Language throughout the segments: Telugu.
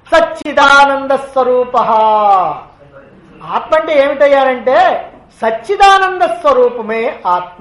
సచ్చిదానంద స్వరూప ఆత్మ అంటే ఏమిటయ్యారంటే సచ్చిదానంద స్వరూపమే ఆత్మ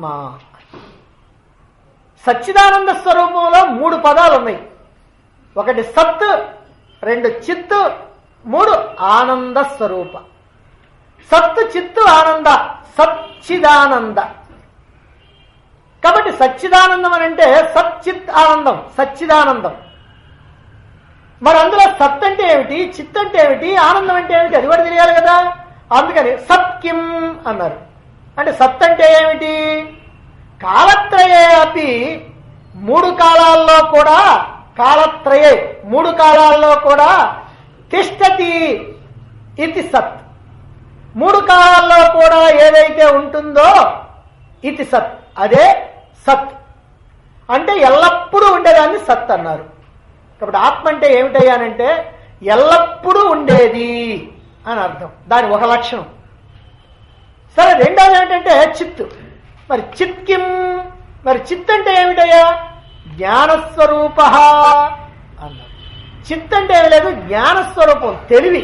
సచ్చిదానంద స్వరూపంలో మూడు పదాలు ఉన్నాయి ఒకటి సత్ రెండు చిత్ మూడు ఆనంద స్వరూప సత్తు చిత్తు ఆనంద సచ్చిదానంద కాబట్టి సచ్చిదానందం అని అంటే సచ్చిత్ ఆనందం సచ్చిదానందం మరి అందులో సత్ అంటే ఏమిటి చిత్ అంటే ఏమిటి ఆనందం అంటే ఏమిటి అది కూడా తెలియాలి కదా అందుకని సత్కిం అన్నారు అంటే సత్ అంటే ఏమిటి కాలత్రయే అపి మూడు కాలాల్లో కూడా కాలత్రయే మూడు కాలాల్లో కూడా తిష్టతి ఇది సత్ మూడు కాలాల్లో కూడా ఏదైతే ఉంటుందో ఇది సత్ అదే సత్ అంటే ఎల్లప్పుడూ ఉండేదాన్ని సత్ అన్నారు కాబట్టి ఆత్మ అంటే ఏమిటయ్యానంటే ఎల్లప్పుడూ ఉండేది అని అర్థం దాని ఒక లక్షణం సరే రెండోది ఏమిటంటే చిత్తు మరి చిత్కిం మరి చిత్ అంటే ఏమిటయ్యా జ్ఞానస్వరూప అన్నారు చిత్ అంటే ఏమి లేదు జ్ఞానస్వరూపం తెలివి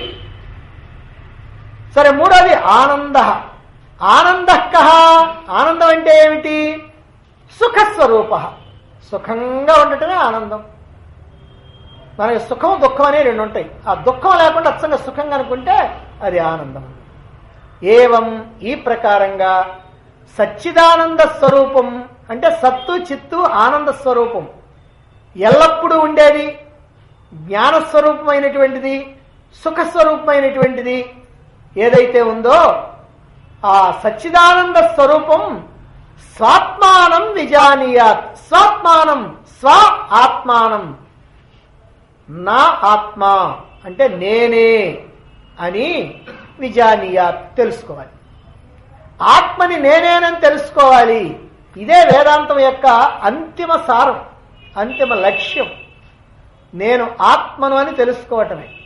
సరే మూడోది ఆనంద ఆనంద కహ ఆనందం అంటే ఏమిటి సుఖస్వరూప సుఖంగా ఉండటమే ఆనందం మనకి సుఖం దుఃఖం అనే రెండు ఉంటాయి ఆ దుఃఖం లేకుండా అచ్చంగా సుఖంగా అనుకుంటే అది ఆనందం ఏవం ఈ ప్రకారంగా సచ్చిదానంద స్వరూపం అంటే సత్తు చిత్తు ఆనంద స్వరూపం ఎల్లప్పుడూ ఉండేది జ్ఞానస్వరూపమైనటువంటిది సుఖస్వరూపమైనటువంటిది ఏదైతే ఉందో ఆ సచ్చిదానంద స్వరూపం స్వాత్మానం విజానీయాత్ స్వాత్మానం స్వ ఆత్మానం నా ఆత్మ అంటే నేనే అని విజానీయాత్ తెలుసుకోవాలి ఆత్మని నేనేనని తెలుసుకోవాలి ఇదే వేదాంతం యొక్క అంతిమ సారం అంతిమ లక్ష్యం నేను ఆత్మను అని తెలుసుకోవటమే